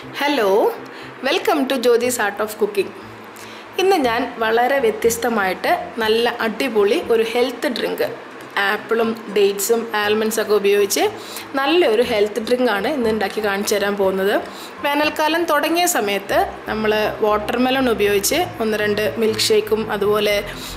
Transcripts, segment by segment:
hello welcome to Jyothis art of cooking ഇന്ന് ഞാൻ വളരെ വ്യത്യസ്തമായിട്ട് നല്ല അടിപൊളി ഒരു ഹെൽത്ത് ഡ്രിങ്ക് ആപ്പിളും ഡേറ്റ്സും ആൽമണ്ട്സ് ഒക്കെ ഉപയോഗിച്ച് നല്ലൊരു ഹെൽത്ത് ഡ്രിങ്ക് ആണ് ഇന്ന് ഉണ്ടാക്കി കാണിച്ചു തരാൻ പോകുന്നത് വേനൽക്കാലം തുടങ്ങിയ സമയത്ത് നമ്മൾ വാട്ടർമെലൺ ഉപയോഗിച്ച് ഒന്ന് രണ്ട് മിൽക്ക് ഷേക്കും അതുപോലെ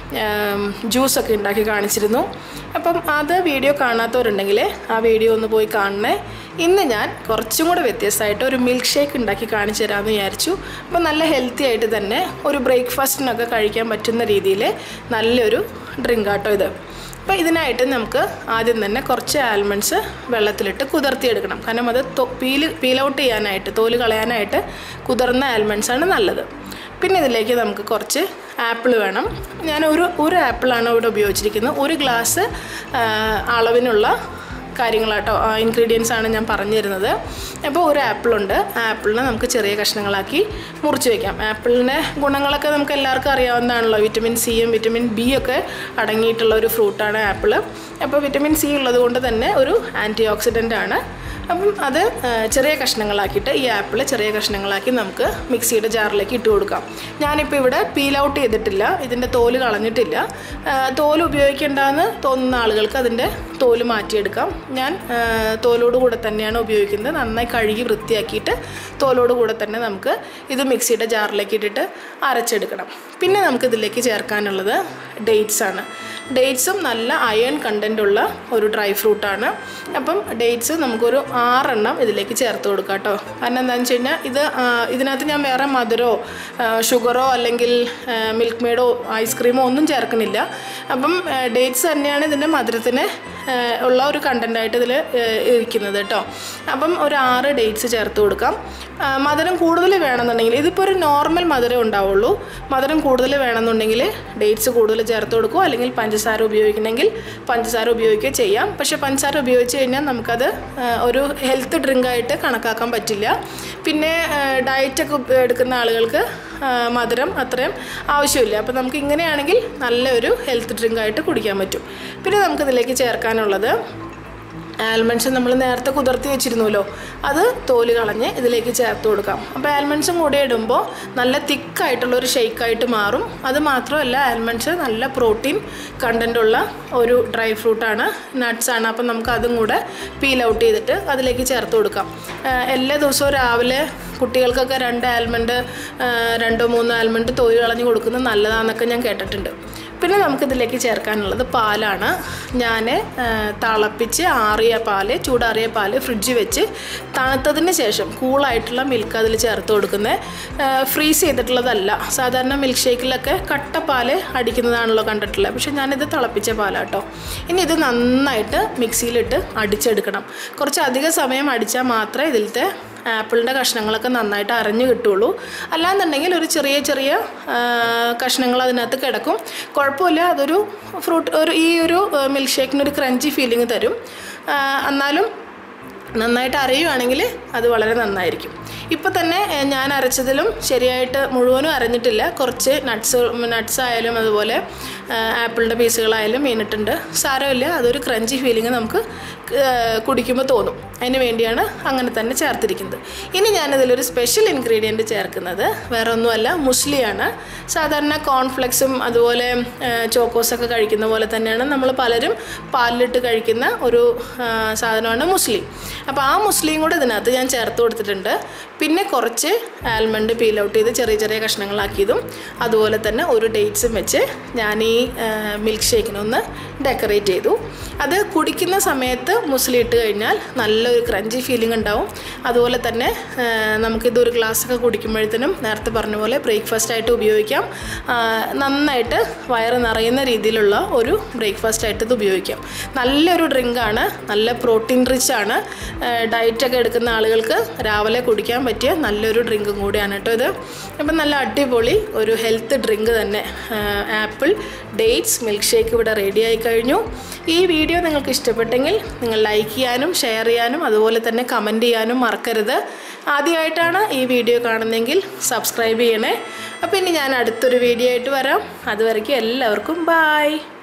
ജ്യൂസൊക്കെ ഉണ്ടാക്കി കാണിച്ചിരുന്നു അപ്പം അത് വീഡിയോ കാണാത്തവരുണ്ടെങ്കിൽ ആ വീഡിയോ ഒന്ന് പോയി കാണണേ ഇന്ന് ഞാൻ കുറച്ചും കൂടെ വ്യത്യസ്തമായിട്ട് ഒരു മിൽക്ക് ഷേക്ക് ഉണ്ടാക്കി കാണിച്ചു തരാമെന്ന് വിചാരിച്ചു അപ്പോൾ നല്ല ഹെൽത്തി ആയിട്ട് തന്നെ ഒരു ബ്രേക്ക്ഫാസ്റ്റിനൊക്കെ കഴിക്കാൻ പറ്റുന്ന രീതിയിൽ നല്ലൊരു ഡ്രിങ്ക് ആട്ടോ ഇത് അപ്പോൾ ഇതിനായിട്ട് നമുക്ക് ആദ്യം തന്നെ കുറച്ച് ആൽമണ്ട്സ് വെള്ളത്തിലിട്ട് കുതിർത്തിയെടുക്കണം കാരണം അത് പീല് പീൽ ഔട്ട് ചെയ്യാനായിട്ട് തോല് കളയാനായിട്ട് കുതിർന്ന ആൽമണ്ട്സാണ് നല്ലത് പിന്നെ ഇതിലേക്ക് നമുക്ക് കുറച്ച് ആപ്പിൾ വേണം ഞാൻ ഒരു ഒരു ആപ്പിളാണ് ഇവിടെ ഉപയോഗിച്ചിരിക്കുന്നത് ഒരു ഗ്ലാസ് അളവിനുള്ള കാര്യങ്ങളാട്ടോ ഇൻഗ്രീഡിയൻസ് ആണ് ഞാൻ പറഞ്ഞു തരുന്നത് അപ്പോൾ ഒരു ആപ്പിളുണ്ട് ആപ്പിളിനെ നമുക്ക് ചെറിയ കഷ്ണങ്ങളാക്കി മുറിച്ച് വയ്ക്കാം ആപ്പിളിൻ്റെ ഗുണങ്ങളൊക്കെ നമുക്ക് എല്ലാവർക്കും അറിയാവുന്നതാണല്ലോ വിറ്റമിൻ സിയും വിറ്റമിൻ ബി ഒക്കെ അടങ്ങിയിട്ടുള്ള ഒരു ഫ്രൂട്ടാണ് ആപ്പിൾ അപ്പോൾ വിറ്റമിൻ സി ഉള്ളത് കൊണ്ട് തന്നെ ഒരു ആൻറ്റി ഓക്സിഡൻ്റ് ആണ് അപ്പം അത് ചെറിയ കഷ്ണങ്ങളാക്കിയിട്ട് ഈ ആപ്പിൾ ചെറിയ കഷ്ണങ്ങളാക്കി നമുക്ക് മിക്സിയുടെ ജാറിലേക്ക് ഇട്ട് കൊടുക്കാം ഞാനിപ്പോൾ ഇവിടെ പീൽ ഔട്ട് ചെയ്തിട്ടില്ല ഇതിൻ്റെ തോല് കളഞ്ഞിട്ടില്ല തോല് ഉപയോഗിക്കേണ്ടെന്ന് തോന്നുന്ന ആളുകൾക്ക് അതിൻ്റെ തോല് മാറ്റിയെടുക്കാം ഞാൻ തോലോട് കൂടെ തന്നെയാണ് ഉപയോഗിക്കുന്നത് നന്നായി കഴുകി വൃത്തിയാക്കിയിട്ട് തോലോട് കൂടെ തന്നെ നമുക്ക് ഇത് മിക്സിയുടെ ജാറിലേക്ക് ഇട്ടിട്ട് അരച്ചെടുക്കണം പിന്നെ നമുക്ക് ഇതിലേക്ക് ചേർക്കാനുള്ളത് ഡേറ്റ്സ് ആണ് ഡേറ്റ്സും നല്ല അയൺ കണ്ടൻ്റ് ഉള്ള ഒരു ഡ്രൈ ഫ്രൂട്ടാണ് അപ്പം ഡേറ്റ്സ് നമുക്കൊരു ആറെണ്ണം ഇതിലേക്ക് ചേർത്ത് കൊടുക്കാം കേട്ടോ കാരണം എന്താണെന്ന് വെച്ച് കഴിഞ്ഞാൽ ഇത് ഇതിനകത്ത് ഞാൻ വേറെ മധുരമോ ഷുഗറോ അല്ലെങ്കിൽ മിൽക്ക് മെയ്ഡോ ഐസ്ക്രീമോ ഒന്നും ചേർക്കണില്ല അപ്പം ഡേറ്റ്സ് തന്നെയാണ് ഇതിൻ്റെ മധുരത്തിന് ഉള്ള ഒരു കണ്ടൻ്റായിട്ട് ഇതിൽ ഇരിക്കുന്നത് കേട്ടോ അപ്പം ഒരു ആറ് ഡേറ്റ്സ് ചേർത്ത് കൊടുക്കാം മധുരം കൂടുതൽ വേണമെന്നുണ്ടെങ്കിൽ ഇതിപ്പോൾ ഒരു നോർമൽ മധുരം ഉണ്ടാവുള്ളൂ മധുരം കൂടുതൽ വേണമെന്നുണ്ടെങ്കിൽ ഡേറ്റ്സ് കൂടുതൽ ചേർത്ത് കൊടുക്കുക അല്ലെങ്കിൽ പഞ്ചസാര ഉപയോഗിക്കണമെങ്കിൽ പഞ്ചസാര ഉപയോഗിക്കുകയോ ചെയ്യാം പക്ഷേ പഞ്ചസാര ഉപയോഗിച്ച് കഴിഞ്ഞാൽ നമുക്കത് ഒരു ഹെൽത്ത് ഡ്രിങ്കായിട്ട് കണക്കാക്കാൻ പറ്റില്ല പിന്നെ ഡയറ്റൊക്കെ എടുക്കുന്ന ആളുകൾക്ക് മധുരം അത്രയും ആവശ്യമില്ല അപ്പോൾ നമുക്ക് ഇങ്ങനെയാണെങ്കിൽ നല്ലൊരു ഹെൽത്ത് ഡ്രിങ്കായിട്ട് കുടിക്കാൻ പറ്റും പിന്നെ നമുക്കിതിലേക്ക് ചേർക്കാനുള്ളത് ആൽമണ്ട്സ് നമ്മൾ നേരത്തെ കുതിർത്തി വെച്ചിരുന്നല്ലോ അത് തോല് കളഞ്ഞ് ഇതിലേക്ക് ചേർത്ത് കൊടുക്കാം അപ്പോൾ ആൽമണ്ട്സും കൂടെ ഇടുമ്പോൾ നല്ല തിക്കായിട്ടുള്ളൊരു ഷെയ്ക്കായിട്ട് മാറും അത് മാത്രമല്ല ആൽമണ്ട്സ് നല്ല പ്രോട്ടീൻ കണ്ടൻ്റുള്ള ഒരു ഡ്രൈ ഫ്രൂട്ടാണ് നട്ട്സാണ് അപ്പം നമുക്ക് അതും കൂടെ പീൽ ഔട്ട് ചെയ്തിട്ട് അതിലേക്ക് ചേർത്ത് കൊടുക്കാം എല്ലാ ദിവസവും രാവിലെ കുട്ടികൾക്കൊക്കെ രണ്ട് ആൽമണ്ട് രണ്ടോ മൂന്നോ ആൽമണ്ട് തോല് കളഞ്ഞ് കൊടുക്കുന്നത് നല്ലതാണെന്നൊക്കെ ഞാൻ കേട്ടിട്ടുണ്ട് പിന്നെ നമുക്കിതിലേക്ക് ചേർക്കാനുള്ളത് പാലാണ് ഞാൻ തിളപ്പിച്ച് ആറിയ പാല് ചൂടാറിയ പാല് ഫ്രിഡ്ജിൽ വെച്ച് തണുത്തതിന് ശേഷം കൂളായിട്ടുള്ള മിൽക്ക് അതിൽ ചേർത്ത് കൊടുക്കുന്നത് ഫ്രീസ് ചെയ്തിട്ടുള്ളതല്ല സാധാരണ മിൽക്ക് ഷേക്കിലൊക്കെ കട്ട പാല് അടിക്കുന്നതാണല്ലോ കണ്ടിട്ടുള്ളത് പക്ഷേ ഞാനിത് തിളപ്പിച്ച പാലാട്ടോ ഇനി ഇത് നന്നായിട്ട് മിക്സിയിലിട്ട് അടിച്ചെടുക്കണം കുറച്ച് അധിക സമയം അടിച്ചാൽ മാത്രമേ ഇതിലത്തെ ആപ്പിളിൻ്റെ കഷ്ണങ്ങളൊക്കെ നന്നായിട്ട് അരഞ്ഞു കിട്ടുള്ളൂ അല്ലാന്നുണ്ടെങ്കിൽ ഒരു ചെറിയ ചെറിയ കഷ്ണങ്ങൾ അതിനകത്ത് കിടക്കും കുഴപ്പമില്ല അതൊരു ഫ്രൂട്ട് ഒരു ഈ ഒരു മിൽക്ക് ഷേക്കിനൊരു ക്രഞ്ചി ഫീലിംഗ് തരും എന്നാലും നന്നായിട്ട് അറിയുവാണെങ്കിൽ അത് വളരെ നന്നായിരിക്കും ഇപ്പോൾ തന്നെ ഞാൻ അരച്ചതിലും ശരിയായിട്ട് മുഴുവനും അരഞ്ഞിട്ടില്ല കുറച്ച് നട്ട്സ് നട്ട്സ് ആയാലും അതുപോലെ ആപ്പിളിൻ്റെ പീസുകളായാലും വീണിട്ടുണ്ട് സാരമില്ല അതൊരു ക്രഞ്ചി ഫീലിംഗ് നമുക്ക് കുടിക്കുമ്പോൾ തോന്നും അതിന് വേണ്ടിയാണ് അങ്ങനെ തന്നെ ചേർത്തിരിക്കുന്നത് ഇനി ഞാനിതിലൊരു സ്പെഷ്യൽ ഇൻഗ്രീഡിയൻറ്റ് ചേർക്കുന്നത് വേറെ ഒന്നുമല്ല മുസ്ലിയാണ് സാധാരണ കോൺഫ്ലെക്സും അതുപോലെ ചോക്കോസൊക്കെ കഴിക്കുന്ന പോലെ തന്നെയാണ് നമ്മൾ പലരും പാലിലിട്ട് കഴിക്കുന്ന ഒരു സാധനമാണ് മുസ്ലി അപ്പോൾ ആ മുസ്ലിയും കൂടെ ഇതിനകത്ത് ഞാൻ ചേർത്ത് കൊടുത്തിട്ടുണ്ട് പിന്നെ കുറച്ച് ആൽമണ്ട് പീൽ ഔട്ട് ചെയ്ത് ചെറിയ ചെറിയ കഷ്ണങ്ങളാക്കിയതും അതുപോലെ തന്നെ ഒരു ഡേറ്റ്സും വെച്ച് ഞാൻ ഈ മിൽക്ക് ഷേക്കിനൊന്ന് ഡെക്കറേറ്റ് ചെയ്തു അത് കുടിക്കുന്ന സമയത്ത് മുസ്ലി ഇട്ട് കഴിഞ്ഞാൽ നല്ലൊരു ക്രഞ്ചി ഫീലിംഗ് ഉണ്ടാവും അതുപോലെ തന്നെ നമുക്കിതൊരു ഗ്ലാസ്സൊക്കെ കുടിക്കുമ്പോഴത്തേനും നേരത്തെ പറഞ്ഞ പോലെ ബ്രേക്ക്ഫാസ്റ്റ് ആയിട്ട് ഉപയോഗിക്കാം നന്നായിട്ട് വയറ് നിറയുന്ന രീതിയിലുള്ള ഒരു ബ്രേക്ക്ഫാസ്റ്റ് ആയിട്ട് ഇത് ഉപയോഗിക്കാം നല്ലൊരു ഡ്രിങ്കാണ് നല്ല പ്രോട്ടീൻ റിച്ച് ആണ് ഡയറ്റൊക്കെ എടുക്കുന്ന ആളുകൾക്ക് രാവിലെ കുടിക്കാൻ പറ്റിയ നല്ലൊരു ഡ്രിങ്കും കൂടിയാണ് കേട്ടോ ഇത് അപ്പം നല്ല അടിപൊളി ഒരു ഹെൽത്ത് ഡ്രിങ്ക് തന്നെ ആപ്പിൾ ഡേറ്റ്സ് മിൽക്ക് ഷേക്ക് ഇവിടെ റെഡി ആയി കഴിഞ്ഞു ഈ വീഡിയോ നിങ്ങൾക്ക് ഇഷ്ടപ്പെട്ടെങ്കിൽ നിങ്ങൾ ലൈക്ക് ചെയ്യാനും ഷെയർ ചെയ്യാനും അതുപോലെ തന്നെ കമൻറ്റ് ചെയ്യാനും മറക്കരുത് ആദ്യമായിട്ടാണ് ഈ വീഡിയോ കാണുന്നതെങ്കിൽ സബ്സ്ക്രൈബ് ചെയ്യണേ അപ്പോൾ ഇനി ഞാൻ അടുത്തൊരു വീഡിയോ ആയിട്ട് വരാം അതുവരയ്ക്കും എല്ലാവർക്കും ബായ്